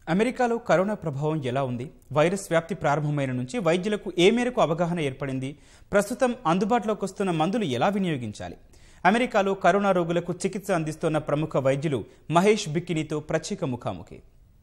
అమెరికాలో కరోనా ప్రభావం ఎలా ఉంది వైరస్ వ్యాప్తి ప్రారంభమైన నుంచి వైద్యులకు ఏ మేరకు అవగాహన ఏర్పడింది ప్రస్తుతం అందుబాటులోకి వస్తున్న మందులు ఎలా వినియోగించాలి అమెరికాలో కరోనా రోగులకు చికిత్స అందిస్తున్న ప్రముఖ వైద్యులు మహేష్ బిక్కినితో ప్రత్యేక ముఖాముఖి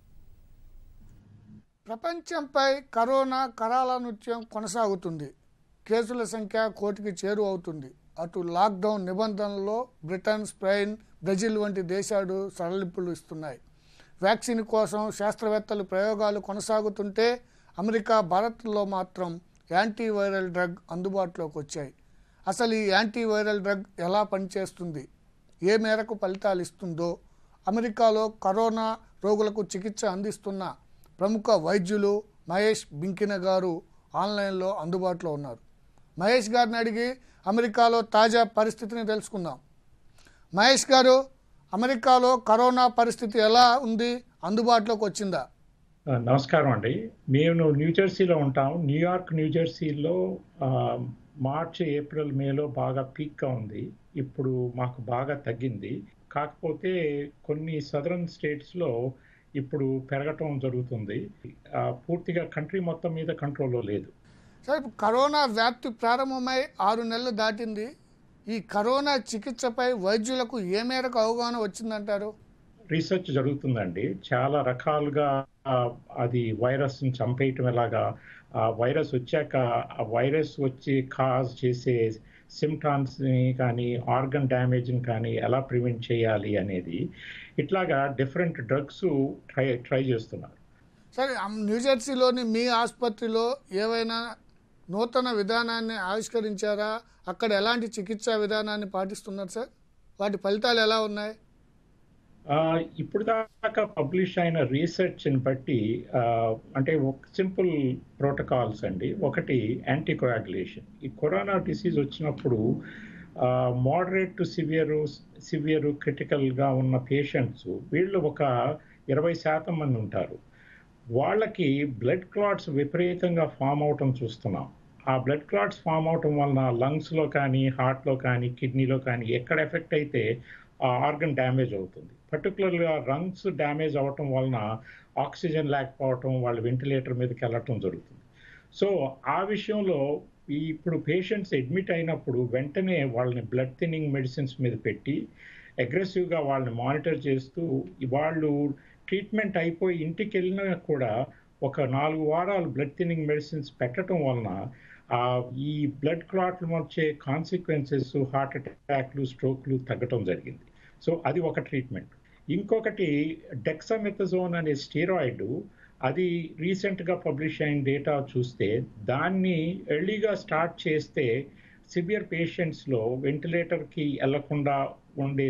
ప్రపంచంపై కరోనా కరాల నృత్యం కొనసాగుతుంది కేసుల సంఖ్య కోటికి చేరు అవుతుంది అటు లాక్డౌన్ నిబంధనల్లో బ్రిటన్ స్పెయిన్ బ్రెజిల్ వంటి దేశాలు సడలింపులు ఇస్తున్నాయి వ్యాక్సిన్ కోసం శాస్త్రవేత్తలు ప్రయోగాలు కొనసాగుతుంటే అమెరికా భారత్లో మాత్రం యాంటీవైరల్ డ్రగ్ అందుబాటులోకి వచ్చాయి అసలు ఈ యాంటీవైరల్ డ్రగ్ ఎలా పనిచేస్తుంది ఏ మేరకు ఫలితాలు ఇస్తుందో అమెరికాలో కరోనా రోగులకు చికిత్స అందిస్తున్న ప్రముఖ వైద్యులు మహేష్ బింకిన గారు ఆన్లైన్లో అందుబాటులో ఉన్నారు మహేష్ గారిని అడిగి అమెరికాలో తాజా పరిస్థితిని తెలుసుకుందాం మహేష్ గారు అమెరికాలో కరోనా పరిస్థితి ఎలా ఉంది అందుబాటులోకి వచ్చిందా ఆ, నమస్కారం అండి మేము న్యూజెర్సీలో ఉంటాం న్యూయార్క్ న్యూజెర్సీలో ఆ, మార్చి ఏప్రిల్ మేలో బాగా పీక్గా ఉంది ఇప్పుడు మాకు బాగా తగ్గింది కాకపోతే కొన్ని సదరన్ స్టేట్స్లో ఇప్పుడు పెరగటం జరుగుతుంది ఆ, పూర్తిగా కంట్రీ మొత్తం మీద కంట్రోల్లో లేదు సరే ఇప్పుడు కరోనా వ్యాప్తి ప్రారంభమై ఆరు నెలలు దాటింది ఈ కరోనా చికిత్సపై వైద్యులకు ఏ మేరకు అవగాహన వచ్చిందంటారు రీసెర్చ్ జరుగుతుందండి చాలా రకాలుగా ఆ, అది వైరస్ని చంపేయటం ఎలాగా ఆ వైరస్ వచ్చాక ఆ వైరస్ వచ్చి కాజ్ చేసే సిమ్టామ్స్ని కానీ ఆర్గన్ డ్యామేజ్ని కానీ ఎలా ప్రివెంట్ చేయాలి అనేది ఇట్లాగా డిఫరెంట్ డ్రగ్స్ ట్రై ట్రై చేస్తున్నారు సరే అమ్- న్యూజెర్సీలోని మీ ఆసుపత్రిలో ఏవైనా నూతన విధానాన్ని ఆవిష్కరించారా అక్కడ ఎలాంటి చికిత్సా విధానాన్ని పాటిస్తున్నారు సార్ వాటి ఫలితాలు ఎలా ఉన్నాయి ఆ, ఇప్పుడు దాకా పబ్లిష్ అయిన రీసెర్చ్ని బట్టి ఆ, అంటే ఒక సింపుల్ ప్రోటోకాల్స్ అండి ఒకటి యాంటీకోయాగులేషన్ ఈ కరోనా డిసీజ్ వచ్చినప్పుడు మోడరేట్ టు సివియర్ సివియర్ క్రిటికల్గా ఉన్న పేషెంట్స్ వీళ్ళు ఒక ఇరవై శాతం మంది ఉంటారు వాళ్ళకి బ్లడ్ క్లాట్స్ విపరీతంగా ఫామ్ అవటం చూస్తున్నాం ఆ బ్లడ్ క్లాట్స్ ఫామ్ అవటం వలన లంగ్స్లో కానీ హార్ట్లో కానీ కిడ్నీలో కానీ ఎక్కడ ఎఫెక్ట్ అయితే ఆ ఆర్గన్ డ్యామేజ్ అవుతుంది పర్టికులర్గా లంగ్స్ డ్యామేజ్ అవటం వలన ఆక్సిజన్ లేకపోవటం వాళ్ళు వెంటిలేటర్ మీదకి వెళ్ళటం జరుగుతుంది సో ఆ విషయంలో ఈ ఇప్పుడు పేషెంట్స్ అడ్మిట్ అయినప్పుడు వెంటనే వాళ్ళని బ్లడ్ థిన్నింగ్ మెడిసిన్స్ మీద పెట్టి అగ్రెసివ్గా వాళ్ళని మానిటర్ చేస్తూ వాళ్ళు ట్రీట్మెంట్ అయిపోయి ఇంటికి వెళ్ళినా కూడా ఒక నాలుగు వారాలు బ్లడ్ థిన్నింగ్ మెడిసిన్స్ పెట్టడం వలన ఆ, ఈ బ్లడ్ క్లాట్లు వచ్చే కాన్సిక్వెన్సెస్ హార్ట్ అటాక్లు స్ట్రోక్లు తగ్గటం జరిగింది సో అది ఒక ట్రీట్మెంట్ ఇంకొకటి డెక్సామెథజోన్ అనే స్టీరాయిడ్ అది రీసెంట్గా పబ్లిష్ అయిన డేటా చూస్తే దాన్ని ఎర్లీగా స్టార్ట్ చేస్తే సివియర్ పేషెంట్స్లో వెంటిలేటర్కి వెళ్లకుండా ఉండే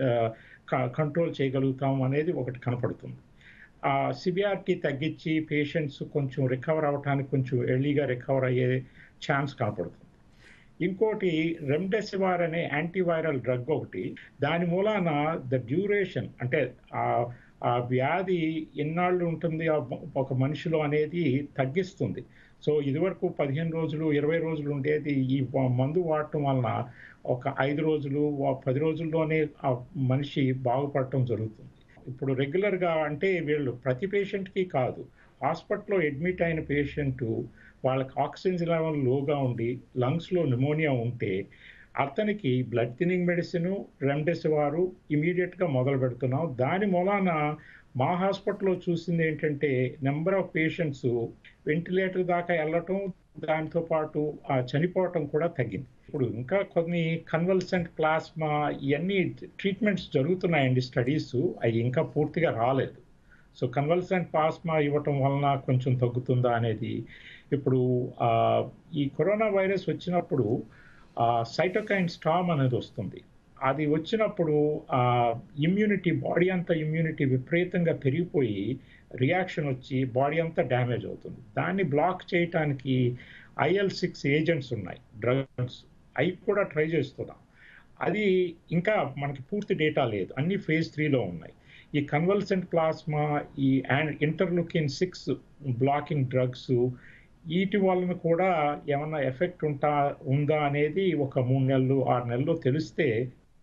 కంట్రోల్ చేయగలుగుతాం అనేది ఒకటి కనపడుతుంది ఆ సివియారిటీ తగ్గించి పేషెంట్స్ కొంచెం రికవర్ అవ్వడానికి కొంచెం ఎర్లీగా రికవర్ అయ్యే ఛాన్స్ కనపడుతుంది ఇంకోటి రెమ్డెసివార్ అనే యాంటీవైరల్ డ్రగ్ ఒకటి దాని మూలాన ద డ్యూరేషన్ అంటే ఆ ఆ వ్యాధి ఎన్నాళ్ళు ఉంటుంది ఆ ఒక మనిషిలో అనేది తగ్గిస్తుంది సో ఇదివరకు పదిహేను రోజులు ఇరవై రోజులు ఉండేది ఈ మందు వాడటం వలన ఒక ఐదు రోజులు ఆ పది రోజుల్లోనే ఆ మనిషి బాగుపడటం జరుగుతుంది ఇప్పుడు రెగ్యులర్గా అంటే వీళ్ళు ప్రతి పేషెంట్కి కాదు హాస్పిటల్లో అడ్మిట్ అయిన పేషెంట్ వాళ్ళకి ఆక్సిజన్ లెవెల్ లోగా ఉండి లంగ్స్లో న్యూమోనియా ఉంటే అతనికి బ్లడ్ థిన్నింగ్ మెడిసిన్ రెమ్డెసివారు ఇమీడియట్గా మొదలు పెడుతున్నాం దాని మూలాన మా హాస్పిటల్లో చూసింది ఏంటంటే నెంబర్ ఆఫ్ పేషెంట్స్ వెంటిలేటర్ దాకా వెళ్ళటం దాంతో పాటు ఆ చనిపోవటం కూడా తగ్గింది ఇప్పుడు ఇంకా కొన్ని కన్వల్సెంట్ ప్లాస్మా ఇవన్నీ ట్రీట్మెంట్స్ జరుగుతున్నాయండి స్టడీస్ అవి ఇంకా పూర్తిగా రాలేదు సో కన్వల్సెంట్ ప్లాస్మా ఇవ్వటం వలన కొంచెం తగ్గుతుందా అనేది ఇప్పుడు ఆ, ఈ కరోనా వైరస్ వచ్చినప్పుడు సైటోకైన్ స్టామ్ అనేది వస్తుంది అది వచ్చినప్పుడు ఆ ఇమ్యూనిటీ బాడీ అంతా ఇమ్యూనిటీ విపరీతంగా పెరిగిపోయి రియాక్షన్ వచ్చి బాడీ అంతా డ్యామేజ్ అవుతుంది దాన్ని బ్లాక్ చేయటానికి ఐఎల్ సిక్స్ ఏజెంట్స్ ఉన్నాయి డ్రగ్స్ అవి కూడా ట్రై చేస్తున్నాం అది ఇంకా మనకి పూర్తి డేటా లేదు అన్ని ఫేజ్ త్రీలో ఉన్నాయి ఈ కన్వల్సెంట్ ప్లాస్మా ఈ ఇంటర్లుకిన్ సిక్స్ బ్లాకింగ్ డ్రగ్స్ వీటి వలన కూడా ఏమన్నా ఎఫెక్ట్ ఉంటా ఉందా అనేది ఒక మూడు నెలలు ఆరు నెలలు తెలిస్తే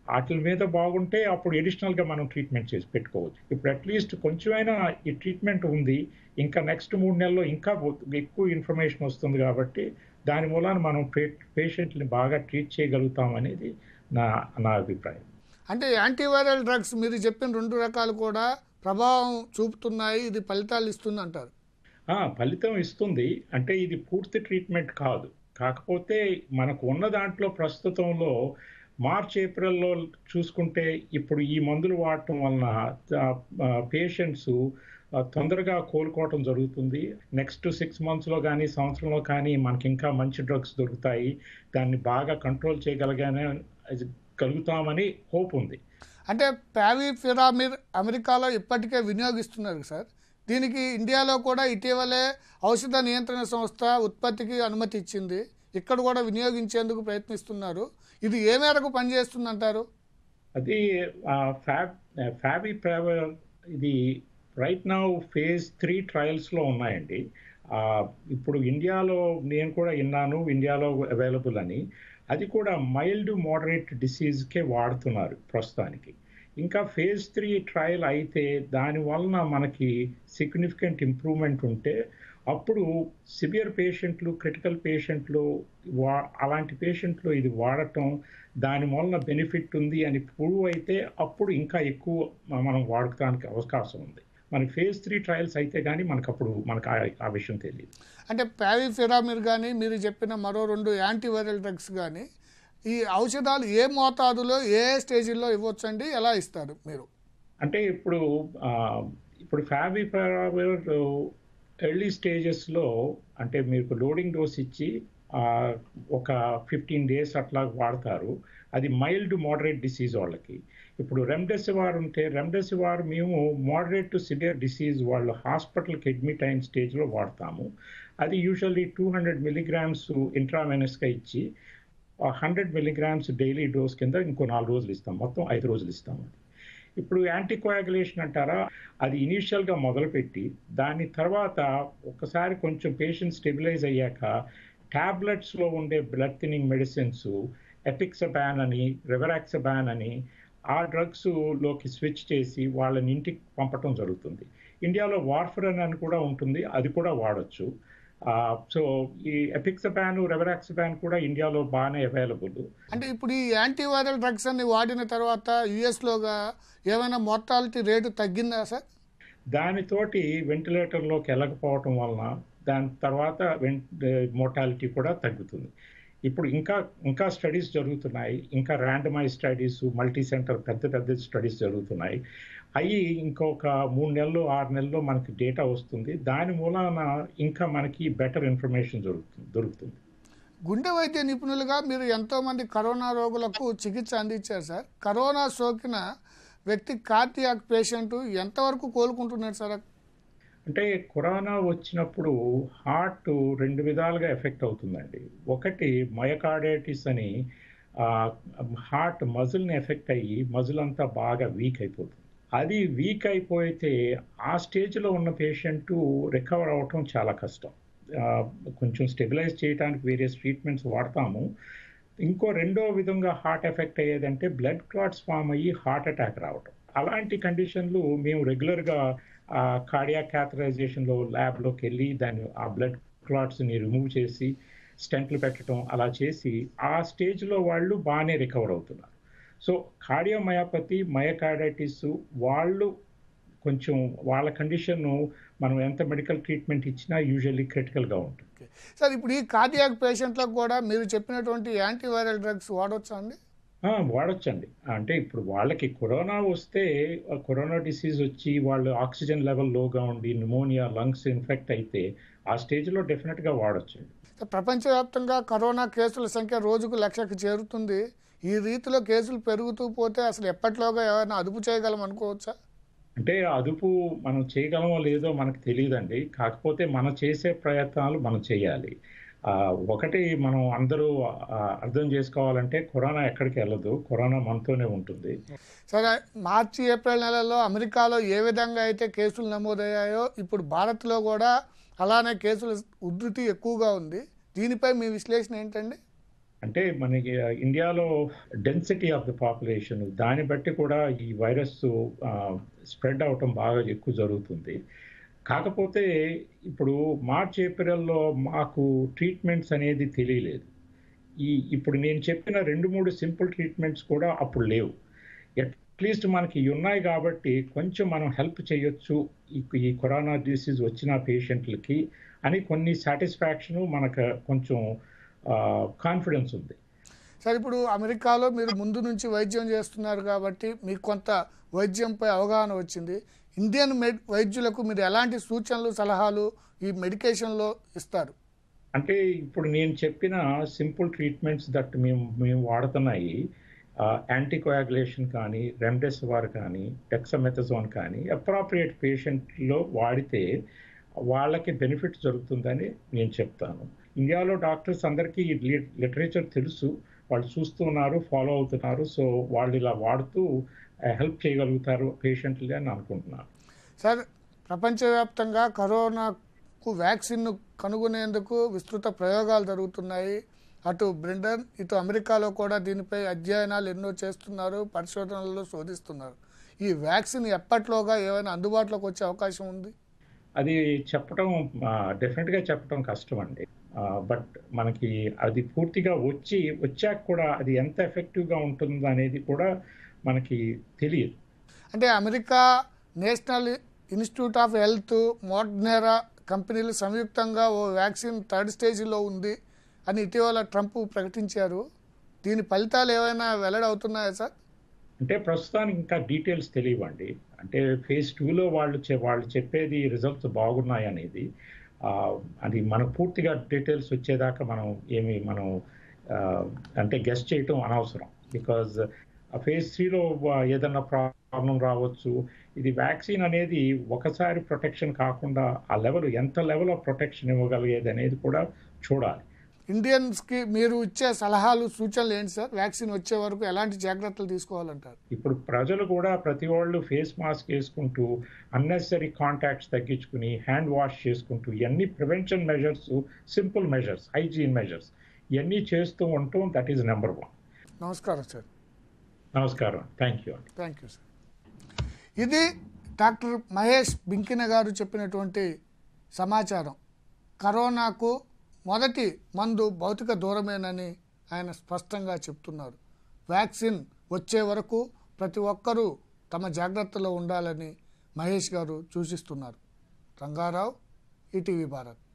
వాటి మీద బాగుంటే అప్పుడు అడిషనల్గా మనం ట్రీట్మెంట్ చేసి పెట్టుకోవచ్చు ఇప్పుడు అట్లీస్ట్ కొంచెమైనా ఈ ట్రీట్మెంట్ ఉంది ఇంకా నెక్స్ట్ మూడు నెలల్లో ఇంకా ఎక్కువ ఇన్ఫర్మేషన్ వస్తుంది కాబట్టి దాని మూలాన మనం పేషెంట్ని బాగా ట్రీట్ చేయగలుగుతాం అనేది నా నా అభిప్రాయం అంటే యాంటీవైరల్ డ్రగ్స్ మీరు చెప్పిన రెండు రకాలు కూడా ప్రభావం చూపుతున్నాయి ఇది ఫలితాలు ఇస్తుంది అంటారు ఆ, ఫలితం ఇస్తుంది అంటే ఇది పూర్తి ట్రీట్మెంట్ కాదు కాకపోతే మనకు ఉన్న దాంట్లో ప్రస్తుతంలో మార్చ్ ఏప్రిల్లో చూసుకుంటే ఇప్పుడు ఈ మందులు వాడటం వలన పేషెంట్స్ తొందరగా కోలుకోవటం జరుగుతుంది నెక్స్ట్ సిక్స్ మంత్స్లో కానీ సంవత్సరంలో కానీ మనకి ఇంకా మంచి డ్రగ్స్ దొరుకుతాయి దాన్ని బాగా కంట్రోల్ చేయగలగానే గలుగుతామని హోప్ ఉంది అంటే ప్యావిఫిరామిర్ అమెరికాలో ఇప్పటికే వినియోగిస్తున్నారు సార్ దీనికి ఇండియాలో కూడా ఇటీవలే ఔషధ నియంత్రణ సంస్థ ఉత్పత్తికి అనుమతి ఇచ్చింది ఇక్కడ కూడా వినియోగించేందుకు ప్రయత్నిస్తున్నారు ఇది ఏ మేరకు పనిచేస్తుందంటారు అది ఫ్యాబ్ ఫ్యాబీ ప్రేవర్ ఇది రైట్ నౌ ఫేజ్ త్రీ ట్రయల్స్లో ఉన్నాయండి ఆ, ఇప్పుడు ఇండియాలో నేను కూడా విన్నాను ఇండియాలో అవైలబుల్ అని అది కూడా మైల్డ్ మోడరేట్ డిసీజ్కే వాడుతున్నారు ప్రస్తుతానికి ఇంకా ఫేజ్ త్రీ ట్రయల్ అయితే దాని వలన మనకి సిగ్నిఫికెంట్ ఇంప్రూవ్మెంట్ ఉంటే అప్పుడు సివియర్ పేషెంట్లు క్రిటికల్ పేషెంట్లు వా అలాంటి పేషెంట్లు ఇది వాడటం దాని వలన బెనిఫిట్ ఉంది అని ప్రూవ్ అయితే అప్పుడు ఇంకా ఎక్కువ మ- మనం వాడటానికి అవకాశం ఉంది మనకి ఫేజ్ త్రీ ట్రయల్స్ అయితే కానీ మనకు అప్పుడు మనకు ఆ- ఆ విషయం తెలియదు అంటే ప్యావిఫిరామిర్ కానీ మీరు చెప్పిన మరో రెండు యాంటీవైరల్ డ్రగ్స్ కానీ ఈ ఔషధాలు ఏ మోతాదులో ఏ స్టేజ్లో ఇవ్వచ్చండి ఎలా ఇస్తారు మీరు అంటే ఇప్పుడు ఆ, ఇప్పుడు ఫ్యాబిపరావిర్ ఎర్లీ స్టేజెస్లో అంటే మీకు లోడింగ్ డోస్ ఇచ్చి ఆ, ఒక ఫిఫ్టీన్ డేస్ అట్లా వాడతారు అది మైల్డ్ మోడరేట్ డిసీజ్ వాళ్ళకి ఇప్పుడు రెమ్డెసివార్ ఉంటే రెమ్డెసివార్ మేము మోడరేట్ టు సివియర్ డిసీజ్ వాళ్ళు హాస్పిటల్కి అడ్మిట్ అయిన స్టేజ్లో వాడతాము అది యూజువల్లీ టూ హండ్రెడ్ మిలీగ్రామ్స్ ఇంట్రావెనస్గా ఇచ్చి హండ్రెడ్ మిలీగ్రామ్స్ డైలీ డోస్ కింద ఇంకో నాలుగు రోజులు ఇస్తాం మొత్తం ఐదు రోజులు ఇస్తాం అది ఇప్పుడు యాంటీకోయాగులేషన్ అంటారా అది ఇనీషియల్గా మొదలుపెట్టి దాని తర్వాత ఒకసారి కొంచెం పేషెంట్ స్టెబిలైజ్ అయ్యాక ట్యాబ్లెట్స్లో ఉండే బ్లడ్ థిన్నింగ్ మెడిసిన్స్ ఎపిక్సబాన్ అని రెవరాక్సబాన్ అని ఆ డ్రగ్స్ లోకి స్విచ్ చేసి వాళ్ళని ఇంటికి పంపటం జరుగుతుంది ఇండియాలో వార్ఫరన్ అని కూడా ఉంటుంది అది కూడా వాడచ్చు సో ఈ ఎపిక్సబాన్ రెవరాక్సబాన్ కూడా ఇండియాలో బాగానే అవైలబుల్ అంటే ఇప్పుడు ఈ యాంటీవైరల్ డ్రగ్స్ అన్ని వాడిన తర్వాత యుఎస్లోగా ఏమైనా మోర్టాలిటీ రేటు తగ్గిందా సార్ దానితోటి వెంటిలేటర్లోకి వెళ్ళకపోవటం వలన దాని తర్వాత మోర్టాలిటీ కూడా తగ్గుతుంది ఇప్పుడు ఇంకా ఇంకా స్టడీస్ జరుగుతున్నాయి ఇంకా ర్యాండమైజ్ స్టడీస్ మల్టీ సెంటర్ పెద్ద పెద్ద స్టడీస్ జరుగుతున్నాయి అవి ఇంకొక మూడు నెలలు ఆరు నెలల్లో మనకి డేటా వస్తుంది దాని మూలాన ఇంకా మనకి బెటర్ ఇన్ఫర్మేషన్ దొరుకుతుంది దొరుకుతుంది గుండె వైద్య నిపుణులుగా మీరు ఎంతోమంది కరోనా రోగులకు చికిత్స అందించారు సార్ కరోనా సోకిన వ్యక్తి కార్డియాక్ పేషెంట్ ఎంతవరకు కోలుకుంటున్నాడు సార్ అంటే కరోనా వచ్చినప్పుడు హార్ట్ రెండు విధాలుగా ఎఫెక్ట్ అవుతుందండి ఒకటి మయకార్డైటిస్ అని హార్ట్ మజిల్ని ఎఫెక్ట్ అయ్యి మజిల్ అంతా బాగా వీక్ అయిపోతుంది అది వీక్ అయిపోతే ఆ స్టేజ్లో ఉన్న పేషెంట్ రికవర్ అవ్వటం చాలా కష్టం ఆ, కొంచెం స్టెబిలైజ్ చేయడానికి వేరియస్ ట్రీట్మెంట్స్ వాడతాము ఇంకో రెండో విధంగా హార్ట్ ఎఫెక్ట్ అయ్యేదంటే బ్లడ్ క్లాట్స్ ఫామ్ అయ్యి హార్ట్ అటాక్ రావటం అలాంటి కండిషన్లు మేము రెగ్యులర్గా కార్డియా క్యాథరైజేషన్లో ల్యాబ్లోకి వెళ్ళి దాన్ని ఆ బ్లడ్ క్లాట్స్ని రిమూవ్ చేసి స్టెంట్లు పెట్టడం అలా చేసి ఆ స్టేజ్లో వాళ్ళు బాగానే రికవర్ అవుతున్నారు సో కార్డియోమయోపతి మయోకార్డైటిస్ వాళ్ళు కొంచెం వాళ్ళ కండిషన్ మనం ఎంత మెడికల్ ట్రీట్మెంట్ ఇచ్చినా యూజువల్లీ క్రిటికల్గా ఉంటుంది ఓకే. సార్ ఇప్పుడు ఈ కార్డియాక్ పేషెంట్లకు కూడా మీరు చెప్పినటువంటి యాంటీవైరల్ డ్రగ్స్ వాడవచ్చా అండి ఆ, వాడొచ్చండి అంటే ఇప్పుడు వాళ్ళకి కరోనా వస్తే ఆ కరోనా డిసీజ్ వచ్చి వాళ్ళు ఆక్సిజన్ లెవెల్ లోగా ఉండి న్యూమోనియా లంగ్స్ ఇన్ఫెక్ట్ అయితే ఆ స్టేజ్లో డెఫినెట్గా వాడొచ్చండి ప్రపంచవ్యాప్తంగా కరోనా కేసుల సంఖ్య రోజుకు లక్షకు చేరుతుంది ఈ రీతిలో కేసులు పెరుగుతూ పోతే అసలు ఎప్పటిలోగా ఏమైనా అదుపు చేయగలం అనుకోవచ్చా అంటే అదుపు మనం చేయగలమో లేదో మనకు తెలియదండి కాకపోతే మనం చేసే ప్రయత్నాలు మనం చేయాలి ఆ, ఒకటి మనం అందరూ ఆ, అర్థం చేసుకోవాలంటే కరోనా ఎక్కడికి వెళ్ళదు కరోనా మనతోనే ఉంటుంది సరే మార్చి ఏప్రిల్ నెలలో అమెరికాలో ఏ విధంగా అయితే కేసులు నమోదయ్యాయో ఇప్పుడు భారత్లో కూడా అలానే కేసుల ఉధృతి ఎక్కువగా ఉంది దీనిపై మీ విశ్లేషణ ఏంటండి అంటే మనకి ఇండియాలో డెన్సిటీ ఆఫ్ ద పాపులేషన్ దాన్ని బట్టి కూడా ఈ వైరస్ స్ప్రెడ్ అవటం బాగా ఎక్కువ జరుగుతుంది కాకపోతే ఇప్పుడు మార్చ్ ఏప్రిల్లో మాకు ట్రీట్మెంట్స్ అనేది తెలియలేదు ఈ ఇప్పుడు నేను చెప్పిన రెండు మూడు సింపుల్ ట్రీట్మెంట్స్ కూడా అప్పుడు లేవు అట్లీస్ట్ మనకి ఉన్నాయి కాబట్టి కొంచెం మనం హెల్ప్ చేయొచ్చు ఈ ఈ కరోనా డిసీజ్ వచ్చిన పేషెంట్లకి అని కొన్ని సాటిస్ఫాక్షను మనకు కొంచెం కాన్ఫిడెన్స్ ఉంది సార్ ఇప్పుడు అమెరికాలో మీరు ముందు నుంచి వైద్యం చేస్తున్నారు కాబట్టి మీకు కొంత వైద్యంపై అవగాహన వచ్చింది ఇండియన్ మెడ్ వైద్యులకు మీరు ఎలాంటి సూచనలు సలహాలు ఈ మెడికేషన్లో ఇస్తారు అంటే ఇప్పుడు నేను చెప్పిన సింపుల్ ట్రీట్మెంట్స్ దట్ మేము మేము వాడుతున్నాయి యాంటీకోయాగులేషన్ కానీ రెమ్డెసివార్ కానీ డెక్సమెథజోన్ కానీ అప్రాప్రియేట్ పేషెంట్లో వాడితే వాళ్ళకి బెనిఫిట్ జరుగుతుందని నేను చెప్తాను ఇండియాలో డాక్టర్స్ అందరికీ ఈ లిటరేచర్ తెలుసు వాళ్ళు చూస్తున్నారు ఫాలో అవుతున్నారు సో వాళ్ళు ఇలా వాడుతూ హెల్ప్ చేయగలుగుతారు పేషెంట్లు అని అనుకుంటున్నాను సార్ ప్రపంచవ్యాప్తంగా కరోనాకు వ్యాక్సిన్ను కనుగొనేందుకు విస్తృత ప్రయోగాలు జరుగుతున్నాయి అటు బ్రిటన్ ఇటు అమెరికాలో కూడా దీనిపై అధ్యయనాలు ఎన్నో చేస్తున్నారు పరిశోధనలు శోధిస్తున్నారు ఈ వ్యాక్సిన్ ఎప్పట్లోగా ఏమైనా అందుబాటులోకి వచ్చే అవకాశం ఉంది అది చెప్పడం డెఫినెట్గా చెప్పడం కష్టం అండి బట్ మనకి అది పూర్తిగా వచ్చి వచ్చాక కూడా అది ఎంత ఎఫెక్టివ్గా ఉంటుందో అనేది కూడా మనకి తెలియదు అంటే America National Institute of Health Moderna కంపెనీలు సంయుక్తంగా ఓ వ్యాక్సిన్ థర్డ్ స్టేజ్లో ఉంది అని ఇటీవల ట్రంప్ ప్రకటించారు దీని ఫలితాలు ఏమైనా వెల్లడవుతున్నాయా సార్ అంటే ప్రస్తుతానికి ఇంకా డీటెయిల్స్ తెలియవండి అంటే ఫేజ్ టూలో వాళ్ళు చె- వాళ్ళు చెప్పేది రిజల్ట్స్ బాగున్నాయి అనేది ఆ, అది మనకు పూర్తిగా డీటెయిల్స్ వచ్చేదాకా మనం ఏమి మనం ఆ, అంటే గెస్ట్ చేయటం అనవసరం బికాజ్ ఆ ఫేజ్ త్రీలో ఏదన్నా ప్రాబ్లం రావచ్చు ఇది వ్యాక్సిన్ అనేది ఒకసారి ప్రొటెక్షన్ కాకుండా ఆ లెవెల్ ఎంత లెవెల్ ఆఫ్ ప్రొటెక్షన్ ఇవ్వగలిగేది అనేది కూడా చూడాలి ఇండియన్స్కి మీరు ఇచ్చే సలహాలు సూచనలు ఏంటి సార్ వ్యాక్సిన్ వచ్చే వరకు ఎలాంటి జాగ్రత్తలు తీసుకోవాలంటారు ఇప్పుడు ప్రజలు కూడా ప్రతి వాళ్ళు ఫేస్ మాస్క్ వేసుకుంటూ అన్నెసరీ కాంటాక్ట్స్ తగ్గించుకుని హ్యాండ్ వాష్ చేసుకుంటూ ఇవన్నీ prevention measures simple measures hygiene measures ఇవన్నీ చేస్తూ ఉండటం దట్ ఈస్ నెంబర్ వన్ నమస్కారం సార్ నమస్కారం థ్యాంక్ యూ అండి థ్యాంక్ యూ సార్ ఇది డాక్టర్ మహేష్ బింకిన గారు చెప్పినటువంటి సమాచారం కరోనాకు మొదటి మందు భౌతిక దూరమేనని ఆయన స్పష్టంగా చెప్తున్నారు వ్యాక్సిన్ వచ్చే వరకు ప్రతి ఒక్కరూ తమ జాగ్రత్తలో ఉండాలని మహేష్ గారు సూచిస్తున్నారు రంగారావు ఈటీవీ భారత్